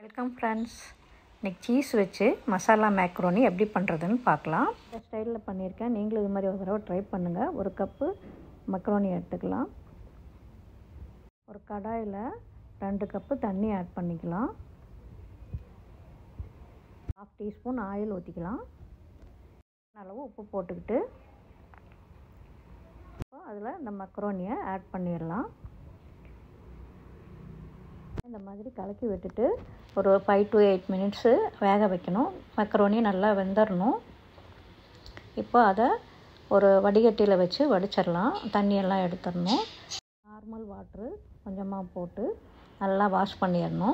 welcome friends இன்னைக்கு cheese வச்சு masala macaroni எப்படி பண்ணுறதுன்னு பார்க்கலாம் இந்த ஸ்டைலில் பண்ணியிருக்கேன் நீங்களும் இது மாதிரி ஒரு தடவை ட்ரை பண்ணுங்கள் ஒரு கப்பு மக்ரோனி எடுத்துக்கலாம் ஒரு கடாயில் ரெண்டு கப்பு தண்ணி ஆட் பண்ணிக்கலாம் ஹாஃப் டீஸ்பூன் ஆயில் ஊற்றிக்கலாம் அளவு உப்பு போட்டுக்கிட்டு அதில் இந்த மக்ரோனியை ஆட் பண்ணிடலாம் இந்த மாதிரி கலக்கி விட்டுட்டு ஒரு ஃபைவ் டு எயிட் மினிட்ஸு வேக வைக்கணும் மக்ரோனி நல்லா வெந்துடணும் இப்போ அதை ஒரு வடிகட்டியில் வச்சு வடிச்சிடலாம் தண்ணியெல்லாம் எடுத்துடணும் நார்மல் வாட்ரு கொஞ்சமாக போட்டு நல்லா வாஷ் பண்ணிடணும்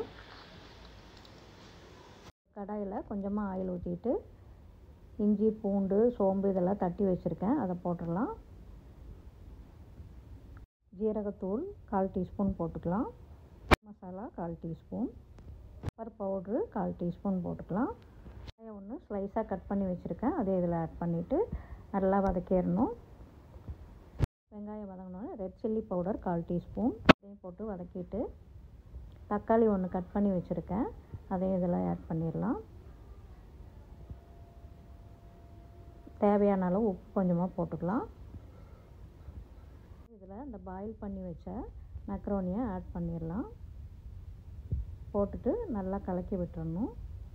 கடாயில் கொஞ்சமாக ஆயில் ஊற்றிட்டு இஞ்சி பூண்டு சோம்பு இதெல்லாம் தட்டி வச்சுருக்கேன் அதை போட்டுடலாம் ஜீரகத்தூள் கால் டீஸ்பூன் போட்டுக்கலாம் மசாலா கால் டீஸ்பூன் பெப்பர் பவுட்ரு கால் டீஸ்பூன் போட்டுக்கலாம் வெங்காயம் ஒன்று ஸ்லைஸாக கட் பண்ணி வச்சுருக்கேன் அதே இதில் ஆட் பண்ணிவிட்டு நல்லா வதக்கிடணும் வெங்காயம் வதங்கினோடனே ரெட் சில்லி பவுடர் கால் டீஸ்பூன் அதையும் போட்டு வதக்கிட்டு தக்காளி ஒன்று கட் பண்ணி வச்சுருக்கேன் அதையும் இதில் ஆட் பண்ணிடலாம் தேவையான அளவு உப்பு கொஞ்சமாக போட்டுக்கலாம் இதில் இந்த பாயில் பண்ணி வச்ச மக்ரோனியை ஆட் பண்ணிடலாம் போட்டுட்டு நல்லா கலக்கி விட்டுறணும்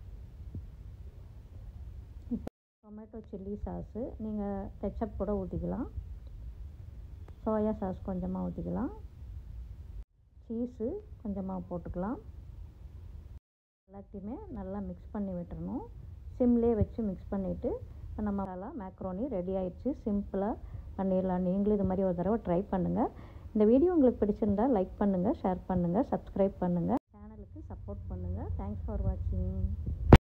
இப்போ டொமேட்டோ சில்லி சாஸு நீங்கள் கெச்சப் கூட ஊற்றிக்கலாம் சோயா சாஸ் கொஞ்சமாக ஊற்றிக்கலாம் சீஸு கொஞ்சமாக போட்டுக்கலாம் எல்லாத்தையுமே நல்லா மிக்ஸ் பண்ணி விட்டுறணும் சிம்லேயே வச்சு மிக்ஸ் பண்ணிவிட்டு இப்போ நம்ம மசாலா மேக்ரோனி ரெடி ஆயிடுச்சு சிம்பிளாக பண்ணிடலாம் நீங்களும் இது மாதிரி ஒரு தடவை ட்ரை பண்ணுங்கள் இந்த வீடியோ உங்களுக்கு பிடிச்சிருந்தா லைக் பண்ணுங்கள் ஷேர் பண்ணுங்கள் சப்ஸ்கிரைப் பண்ணுங்கள் சேனலுக்கு சப்போர்ட் பண்ணுங்கள் தேங்க்ஸ் ஃபார் வாட்சிங்